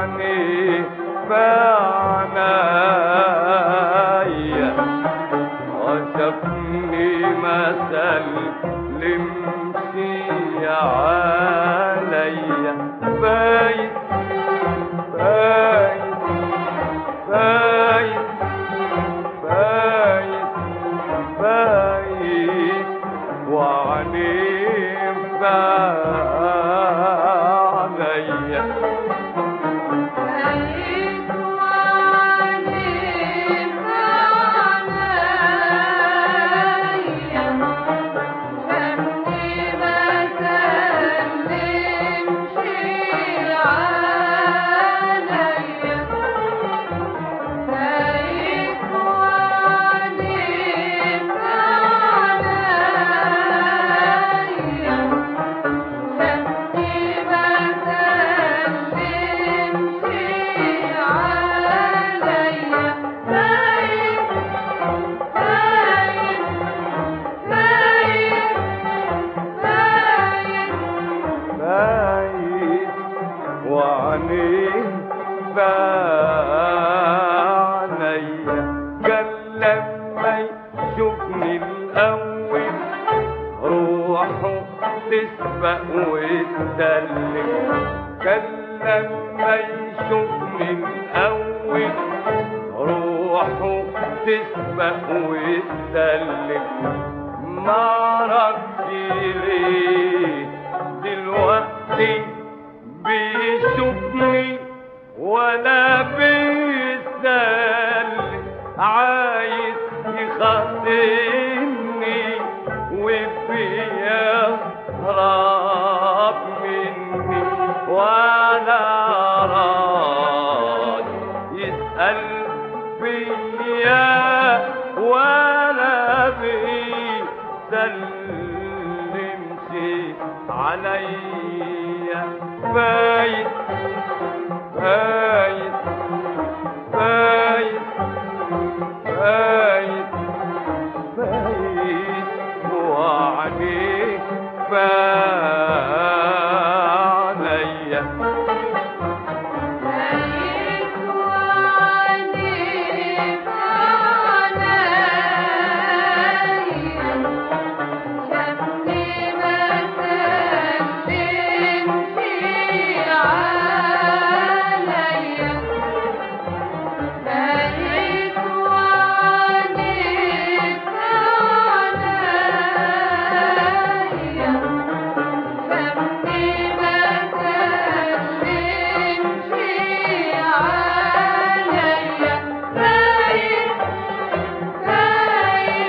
وعني فعنايا وشافني مثل لمشي عليا بايت بايت بايت بايت بايت وعنيف عليا بعيد وعنيف عليا شمني ما سلمش عليا بعيد وعنيف عليا شمني ما سلمش عليا بعيد بعيد بعيد بعيد بايت وعنيه بعينيا قال لما يشوفني الاول روحه تسبق وتسلم كان لما يشوفني الاول روحه تسبق وتسلم معرفش ليه دلوقتي بيشوفني ولا بيسأل عايز يخاطبني وبيهرب مني ولا راضي يسأل فيا ولا بيسلمش عليا بايت بايت بايت بايت بايت وعليك بعليا بعيد وعنيف عليا شمني ما سلمش عليا بعيد وعنيف عليا شمني ما سلمش عليا بعيد بعيد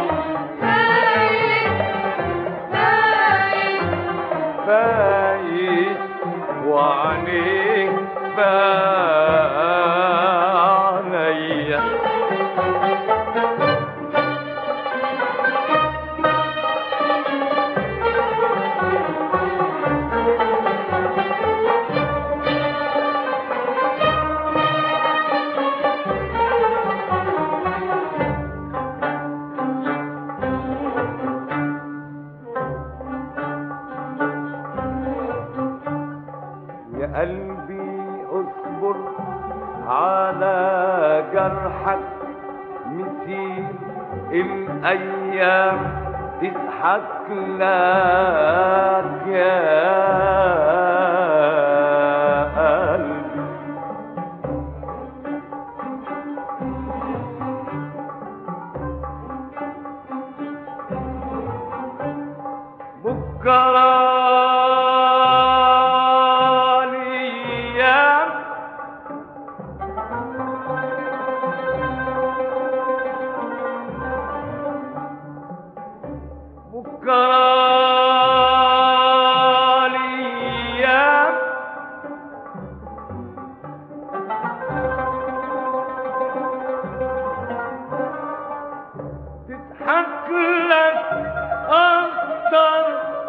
بعيد بعيد بايت وعليك بعليا يا قلبي اصبر على جرحك مسير الايام تضحك لك يا قلبي بكرة الأيام بكرة الأيام تضحك لك أكتر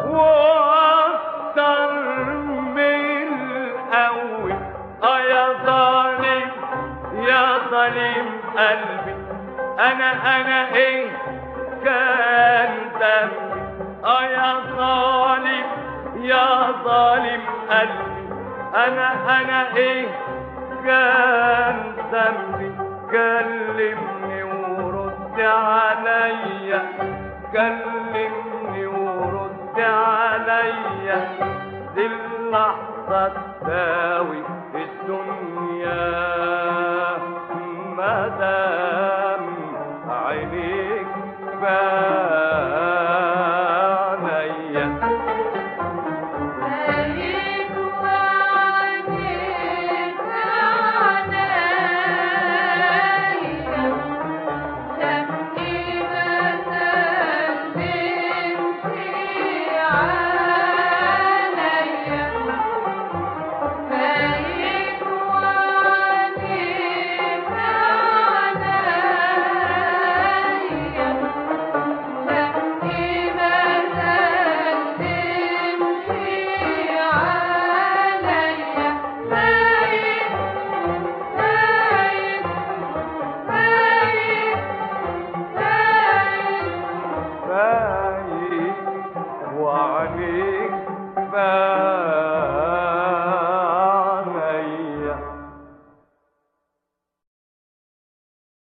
وأكتر من الأول آه يا ظالم يا ظالم قلبي أنا أنا إيه كان ذنبي آه يا ظالم يا ظالم قلبي انا انا ايه كان ذنبي كلمني ورد عليا كلمني ورد عليا دي اللحظة تساوي الدنيا مدام عينيك بان